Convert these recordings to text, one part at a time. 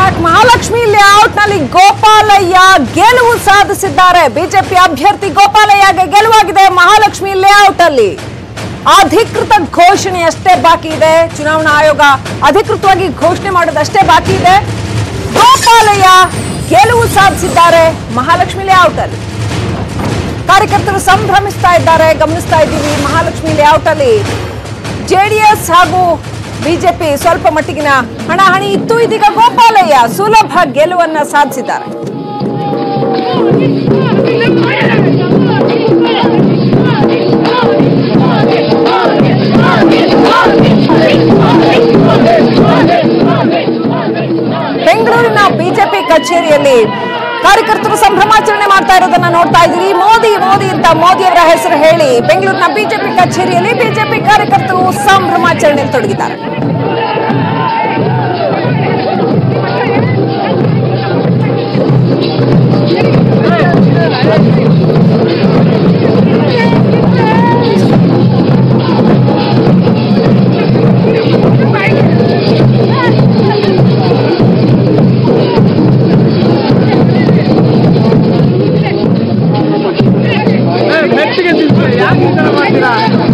Back Mahalakshmi layout ನಲ್ಲಿ ಗೋಪಾಲಯ್ಯ ಗೆಲುವು ಸಾಧಿಸಿದ್ದಾರೆ ಬಿಜೆಪಿ ಅಭ್ಯರ್ಥಿ ಗೋಪಾಲಯ್ಯಗೆ ಗೆಲುವಾಗಿದೆ ಮಹಾಲಕ್ಷ್ಮಿ ಲೇಔಟ್ ಅಲ್ಲಿ ಅಧಿಕೃತ ಘೋಷಣೆ ಅಷ್ಟೇ ಬಾಕಿ ಇದೆ ಚುನಾವಣಾ ಆಯೋಗ ಅಧಿಕೃತವಾಗಿ ಘೋಷಣೆ ಮಾಡೋದಷ್ಟೇ ಬಾಕಿ ಇದೆ ಗೋಪಾಲಯ್ಯ ಗೆಲುವು ಸಾಧಿಸಿದ್ದಾರೆ ಮಹಾಲಕ್ಷ್ಮಿ ಲೇಔಟ್ ಅಲ್ಲಿ ಕಾರ್ಯಕರ್ತರು ಸಂಭ್ರಮಿಸ್ತಾ ಇದ್ದಾರೆ ಗಮನಿಸ್ತಾ ಇದ್ದೀವಿ ಮಹಾಲಕ್ಷ್ಮಿ ಲೇಔಟ್ ಅಲ್ಲಿ ಜೆಡಿಎಸ್ ಹಾಗೂ ಬಿಜೆಪಿ ಸ್ವಲ್ಪ ಮಟ್ಟಿಗಿನ ಹಣಾಹಣಿ ಇತ್ತು ಇದೀಗ ಗೋಪಾಲಯ್ಯ ಸುಲಭ ಗೆಲುವನ್ನ ಸಾಧಿಸಿದ್ದಾರೆ ಬೆಂಗಳೂರಿನ ಬಿಜೆಪಿ ಕಚೇರಿಯಲ್ಲಿ ಕಾರ್ಯಕರ್ತರು ಸಂಭ್ರಮಾಚರಣೆ ಮಾಡ್ತಾ ಇರೋದನ್ನ ನೋಡ್ತಾ ಇದ್ದೀವಿ ಮೋದಿ ಮೋದಿ ಅಂತ ಮೋದಿ ಅವರ ಹೆಸರು ಹೇಳಿ ಬೆಂಗಳೂರಿನ ಬಿಜೆಪಿ ಕಚೇರಿಯಲ್ಲಿ ಬಿಜೆಪಿ ಕಾರ್ಯಕರ್ತರು ಸಂಭ್ರಮಾಚರಣೆಯಲ್ಲಿ ತೊಡಗಿದ್ದಾರೆ ಮೆಟ್ಟಿಗೆ ತಿಳ್ಸಿ ಯಾಕೆ ಈ ಥರ ಮಾಡ್ತೀರಾ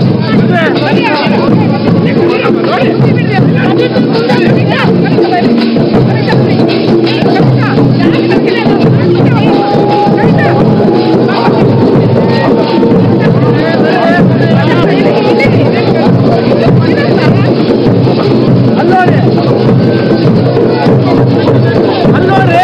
ಅಲ್ಲೋರಿ ಅಲ್ಲೋರಿ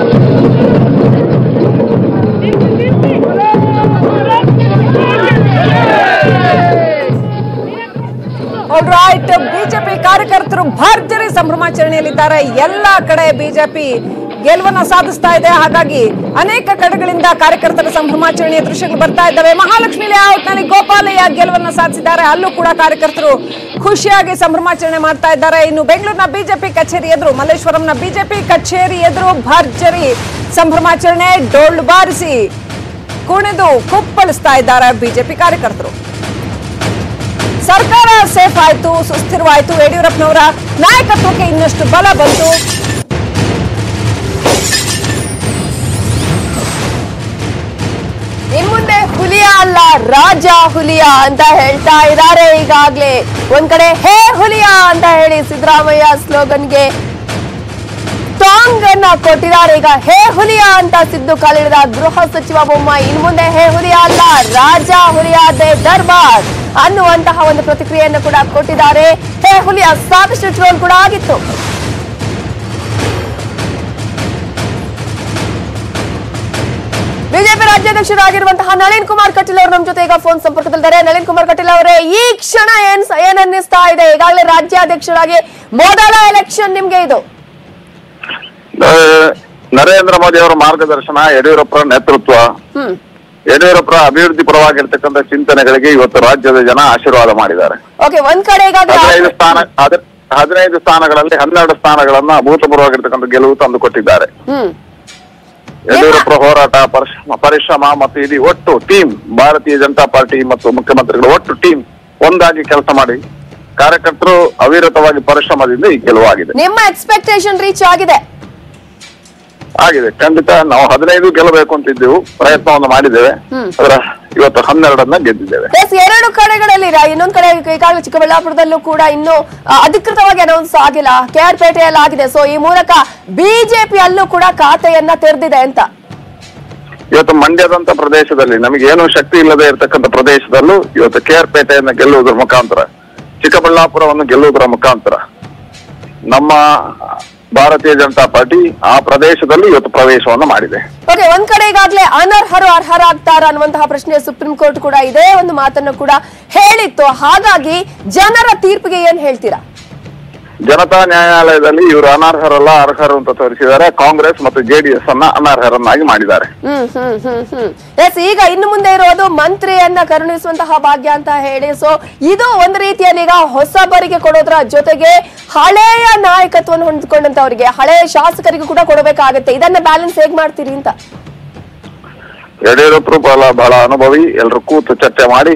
ರೈಟ್ ಬಿಜೆಪಿ ಕಾರ್ಯಕರ್ತರು ಭರ್ಜರಿ ಸಂಭ್ರಮಾಚರಣೆಯಲ್ಲಿದ್ದಾರೆ ಎಲ್ಲ ಕಡೆ ಬಿಜೆಪಿ ಗೆಲುವನ್ನ ಸಾಧಿಸ್ತಾ ಇದೆ ಹಾಗಾಗಿ ಅನೇಕ ಕಡೆಗಳಿಂದ ಕಾರ್ಯಕರ್ತರ ಸಂಭ್ರಮಾಚರಣೆಯ ದೃಶ್ಯಗಳು ಬರ್ತಾ ಇದ್ದಾವೆ ಮಹಾಲಕ್ಷ್ಮಿ ಲೇಔಟ್ ನಲ್ಲಿ ಗೋಪಾಲಯ್ಯ ಗೆಲುವನ್ನ ಸಾಧಿಸಿದ್ದಾರೆ ಅಲ್ಲೂ ಕೂಡ ಕಾರ್ಯಕರ್ತರು ಖುಷಿಯಾಗಿ ಸಂಭ್ರಮಾಚರಣೆ ಮಾಡ್ತಾ ಇದ್ದಾರೆ ಇನ್ನು ಬೆಂಗಳೂರಿನ ಬಿಜೆಪಿ ಕಚೇರಿ ಎದುರು ಮಲ್ಲೇಶ್ವರಂನ ಬಿಜೆಪಿ ಕಚೇರಿ ಎದುರು ಭರ್ಜರಿ ಸಂಭ್ರಮಾಚರಣೆ ಡೊಳ್ಳು ಬಾರಿಸಿ ಕುಣಿದು ಕುಪ್ಪಳಿಸ್ತಾ ಇದ್ದಾರೆ ಬಿಜೆಪಿ ಕಾರ್ಯಕರ್ತರು ಸರ್ಕಾರ ಸೇಫ್ ಆಯ್ತು ಸುಸ್ಥಿರವಾಯ್ತು ಯಡಿಯೂರಪ್ಪನವರ ನಾಯಕತ್ವಕ್ಕೆ ಇನ್ನಷ್ಟು ಬಲ ಬಂತು ಇನ್ ಮುಂದೆ ಹುಲಿಯ ಅಲ್ಲ ರಾಜ ಹುಲಿಯ ಅಂತ ಹೇಳ್ತಾ ಇದ್ದಾರೆ ಈಗಾಗ್ಲೇ ಒಂದ್ ಕಡೆ ಹೇ ಹುಲಿಯ ಅಂತ ಹೇಳಿ ಸಿದ್ದರಾಮಯ್ಯ ಸ್ಲೋಗನ್ಗೆ ಸಾಂಗ್ ಅನ್ನ ಕೊಟ್ಟಿದ್ದಾರೆ ಈಗ ಹೇ ಹುಲಿಯ ಅಂತ ಸಿದ್ದು ಕಾಲಿಡಿದ ಗೃಹ ಸಚಿವ ಬೊಮ್ಮಾಯಿ ಇನ್ ಮುಂದೆ ಹೇ ಹುಲಿಯ ಅಲ್ಲ ರಾಜ ಹುಲಿಯಾದೆ ದರ್ಬಾರ್ ಅನ್ನುವಂತಹ ಒಂದು ಪ್ರತಿಕ್ರಿಯೆಯನ್ನು ಕೂಡ ಕೊಟ್ಟಿದ್ದಾರೆ ಹೇ ಹುಲಿಯ ಸಾಕಷ್ಟು ಟ್ರೋಲ್ ಕೂಡ ಆಗಿತ್ತು ಬಿಜೆಪಿ ರಾಜ್ಯಾಧ್ಯಕ್ಷರಾಗಿರುವಂತಹ ನಳಿನ್ ಕುಮಾರ್ ಕಟೀಲ್ ಅವರು ನಮ್ಮ ಜೊತೆ ಈಗ ಫೋನ್ ಸಂಪರ್ಕದಲ್ಲಿದ್ದಾರೆ ನಳಿನ್ ಕುಮಾರ್ ಕಟೀಲ್ ಅವರೇ ಈ ಕ್ಷಣ ಏನ್ ಏನ್ ಅನ್ನಿಸ್ತಾ ಇದೆ ಈಗಾಗಲೇ ರಾಜ್ಯಾಧ್ಯಕ್ಷರಾಗಿ ಮೊದಲ ಎಲೆಕ್ಷನ್ ನಿಮ್ಗೆ ಇದು ಆ, ನರೇಂದ್ರ ಮೋದಿ ಅವರ ಮಾರ್ಗದರ್ಶನ ಯಡಿಯೂರಪ್ಪರ ನೇತೃತ್ವ ಹ್ಮ್ ಯಡಿಯೂರಪ್ಪರ ಅಭಿವೃದ್ಧಿ ಪರವಾಗಿರ್ತಕ್ಕಂಥ ಚಿಂತನೆಗಳಿಗೆ ಇವತ್ತು ರಾಜ್ಯದ ಜನ ಆಶೀರ್ವಾದ ಮಾಡಿದ್ದಾರೆ ಓಕೆ ಒಂದ್ ಕಡೆ ಈಗಾಗಲೇ ಹದಿನೈದು ಸ್ಥಾನ ಹದ- ಹದಿನೈದು ಸ್ಥಾನಗಳಲ್ಲಿ ಹನ್ನೆರಡು ಸ್ಥಾನಗಳನ್ನ ಅಭೂತಪೂರ್ವವಾಗಿರ್ತಕ್ಕಂಥ ಗೆಲುವು ತಂದು ಕೊಟ್ಟಿದ್ದಾರೆ ಹ್ಮ್ ಯಡಿಯೂರಪ್ಪರ ಹೋರಾಟ ಪರಿಶ್ರಮ ಪರಿಶ್ರಮ ಮತ್ತು ಇಡೀ ಒಟ್ಟು ಟೀಮ್ ಭಾರತೀಯ ಜನತಾ ಪಾರ್ಟಿ ಮತ್ತು ಮುಖ್ಯಮಂತ್ರಿಗಳ ಒಟ್ಟು ಟೀಮ್ ಒಂದಾಗಿ ಕೆಲಸ ಮಾಡಿ ಕಾರ್ಯಕರ್ತರು ಅವಿರತವಾಗಿ ಪರಿಶ್ರಮದಿಂದ ಈ ಗೆಲುವಾಗಿದೆ ನಿಮ್ಮ ಎಕ್ಸ್ಪೆಕ್ಟೇಷನ್ ರೀಚ್ ಆಗಿದೆ ಆಗಿದೆ ಖಂಡಿತ ನಾವು ಹದಿನೈದು ಗೆಲ್ಲಬೇಕು ಅಂತಿದ್ದೆವು ಪ್ರಯತ್ನವನ್ನು ಮಾಡಿದ್ದೇವೆ ಹ್ಮ್. ಅದರ ಇವತ್ತು ಹನ್ನೆರಡನ್ನ ಗೆದ್ದಿದ್ದೇವೆ ಎಸ್ ಎರಡು ಕಡೆಗಳಲ್ಲಿ ರಾ- ಇನ್ನೊಂದ್ ಕಡೆ ಈಗಾಗಲೇ ಚಿಕ್ಕಬಳ್ಳಾಪುರದಲ್ಲೂ ಕೂಡ ಇನ್ನು ಆ, ಅಧಿಕೃತವಾಗಿ ಅನೌನ್ಸ್ ಆಗಿಲ್ಲ ಕೆ ಆರ್ ಪೇಟೆಯಲ್ಲಿ ಆಗಿದೆ ಸೊ ಈ ಮೂಲಕ ಬಿಜೆಪಿ ಅಲ್ಲೂ ಕೂಡ ಖಾತೆಯನ್ನ ತೆರೆದಿದೆ ಅಂತ ಇವತ್ತು ಮಂಡ್ಯದಂತ ಪ್ರದೇಶದಲ್ಲಿ ನಮಗೆ ಏನು ಶಕ್ತಿ ಇಲ್ಲದೆ ಇರತಕ್ಕಂಥ ಪ್ರದೇಶದಲ್ಲೂ ಇವತ್ತು ಕೆ ಆರ್ ಪೇಟೆಯನ್ನ ಗೆಲ್ಲುವುದರ ಮುಖಾಂತರ ಚಿಕ್ಕಬಳ್ಳಾಪುರವನ್ನು ಗೆಲ್ಲುವುದರ ಮುಖಾಂತರ ನಮ್ಮ ಭಾರತೀಯ ಜನತಾ ಪಾರ್ಟಿ ಆ ಪ್ರದೇಶದಲ್ಲಿ ಇವತ್ತು ಪ್ರವೇಶವನ್ನು ಮಾಡಿದೆ ಓಕೆ ಒಂದ್ ಕಡೆ ಈಗಾಗಲೇ ಅನರ್ಹರು ಅರ್ಹರಾಗ್ತಾರ ಅನ್ನುವಂತಹ ಪ್ರಶ್ನೆ ಸುಪ್ರೀಂ ಕೋರ್ಟ್ ಕೂಡ ಇದೇ ಒಂದು ಮಾತನ್ನು ಕೂಡ ಹೇಳಿತ್ತು ಹಾಗಾಗಿ ಜನರ ತೀರ್ಪಿಗೆ ಏನ್ ಹೇಳ್ತೀರಾ ಜನತಾ ನ್ಯಾಯಾಲಯದಲ್ಲಿ ಇವರು ಅನರ್ಹರಲ್ಲ ಅರ್ಹರು ಅಂತ ತೋರಿಸಿದ್ದಾರೆ ಕಾಂಗ್ರೆಸ್ ಮತ್ತು ಜೆಡಿಎಸ್ ಅನ್ನ ಅನರ್ಹರನ್ನಾಗಿ ಮಾಡಿದ್ದಾರೆ ಹ್ಮ್ ಹ್ಮ್ ಹ್ಮ್ ಹ್ಮ್ ಎಸ್ ಈಗ ಇನ್ನು ಮುಂದೆ ಇರೋದು ಮಂತ್ರಿಯನ್ನ ಕರುಣಿಸುವಂತಹ ಭಾಗ್ಯ ಅಂತ ಹೇಳಿ ಸೊ ಇದು ಒಂದು ರೀತಿಯಲ್ಲಿ ಈಗ ಹೊಸಬರಿಗೆ ಕೊಡೋದ್ರ ಜೊತೆಗೆ ಹಳೆಯ ನಾಯಕತ್ವವನ್ನು ಹೊಂದ್ಕೊಂಡಂತವರಿಗೆ ಹಳೆಯ ಶಾಸಕರಿಗೂ ಕೂಡ ಕೊಡಬೇಕಾಗತ್ತೆ ಇದನ್ನ ಬ್ಯಾಲೆನ್ಸ್ ಹೇಗ್ ಮಾಡ್ತೀರಿ ಅಂತ ಯಡಿಯೂರಪ್ಪರು ಬಹಳ ಬಹಳ ಅನುಭವಿ ಎಲ್ಲರೂ ಕೂತು ಚರ್ಚೆ ಮಾಡಿ